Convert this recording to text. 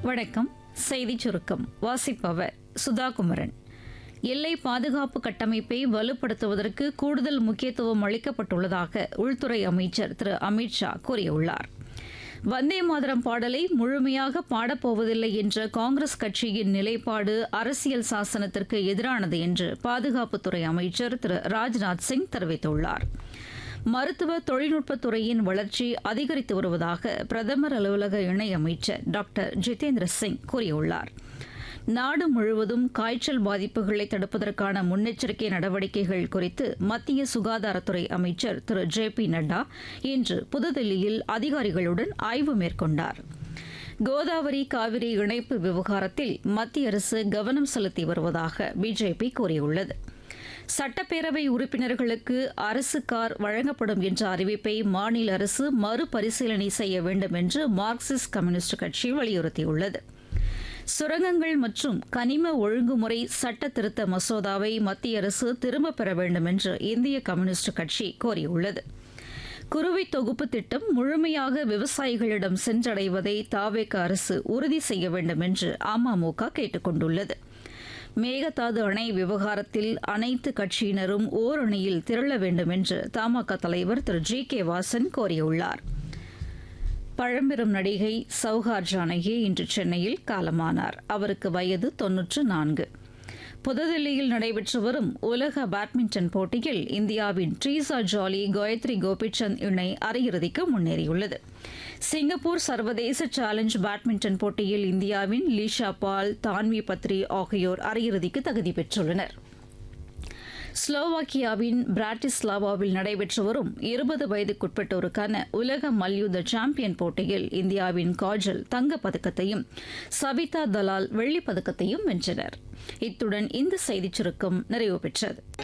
வணக்கம் செய்திச் சுருக்கம் வாசிப்பவர் சுதா குமரன் எல்லை பாதுகாப்பு கட்டமைப்பை வலுப்படுத்துவதற்கு கூடுதல் முக்கியத்துவம் அளிக்கப்பட்டுள்ளதாக உள்துறை அமைச்சர் திரு அமித் ஷா கூறியுள்ளார் வந்தே மாதரம் பாடலை முழுமையாக பாடப்போவதில்லை என்ற காங்கிரஸ் கட்சியின் நிலைப்பாடு அரசியல் சாசனத்திற்கு எதிரானது என்று பாதுகாப்புத்துறை அமைச்சர் திரு ராஜ்நாத் சிங் தெரிவித்துள்ளார் மருத்துவ தொழில்நுட்பத்துறையின் வளர்ச்சி அதிகரித்து வருவதாக பிரதமர் அலுவலக இணையமைச்சர் டாக்டர் ஜிதேந்திர சிங் கூறியுள்ளார் நாடு முழுவதும் காய்ச்சல் பாதிப்புகளை தடுப்பதற்கான முன்னெச்சரிக்கை நடவடிக்கைகள் குறித்து மத்திய சுகாதாரத்துறை அமைச்சர் திரு ஜே பி நட்டா இன்று புதுதில்லியில் அதிகாரிகளுடன் ஆய்வு மேற்கொண்டார் கோதாவரி காவிரி இணைப்பு விவகாரத்தில் மத்திய அரசு கவனம் செலுத்தி வருவதாக பிஜேபி கூறியுள்ளது சட்டப்பேரவை உறுப்பினர்களுக்கு அரசு கார் வழங்கப்படும் என்ற அறிவிப்பை மாநில அரசு மறுபரிசீலனை செய்ய வேண்டும் என்று மார்க்சிஸ்ட் கம்யூனிஸ்ட் கட்சி வலியுறுத்தியுள்ளது சுரங்கங்கள் மற்றும் கனிம ஒழுங்குமுறை சட்ட திருத்த மசோதாவை மத்திய அரசு திரும்பப் பெற வேண்டும் என்று இந்திய கம்யூனிஸ்ட் கட்சி கோரியுள்ளது குறுவை தொகுப்பு திட்டம் முழுமையாக விவசாயிகளிடம் சென்றடைவதை தாவேக அரசு உறுதி செய்ய வேண்டும் என்று அமமுக கேட்டுக் கொண்டுள்ளது மேகதாது அணை விவகாரத்தில் அனைத்து கட்சியினரும் ஓரணியில் திரள வேண்டும் என்று தமாக தலைவர் திரு ஜி கே வாசன் கோரியுள்ளார் பழம்பெரும் நடிகை சௌஹார் ஜானகி இன்று சென்னையில் காலமானார் அவருக்கு வயது தொன்னூற்று நான்கு புதுதில்லியில் நடைபெற்று வரும் உலக பேட்மிண்டன் போட்டியில் இந்தியாவின் ட்ரீசா ஜாலி காயத்ரி கோபிச்சந்த் இணை அரையிறுதிக்கு முன்னேறியுள்ளது சிங்கப்பூர் சர்வதேச சேலஞ்ச் பேட்மிண்டன் போட்டியில் இந்தியாவின் லீஷா பால் தான்வி பத்ரி ஆகியோர் அரையிறுதிக்கு தகுதி பெற்றுள்ளனர் ஸ்லோவாக்கியாவின் பிராட்டிஸ்லாவாவில் நடைபெற்று வரும் இருபது வயதுக்குட்பட்டோருக்கான உலக மல்யுத்த சாம்பியன் போட்டியில் இந்தியாவின் காஜல் தங்கப் பதக்கத்தையும் சவிதா தலால் வெள்ளிப் பதக்கத்தையும் வென்றனர் இத்துடன் இந்த செய்திச் சுருக்கம் நிறைவு பெற்றது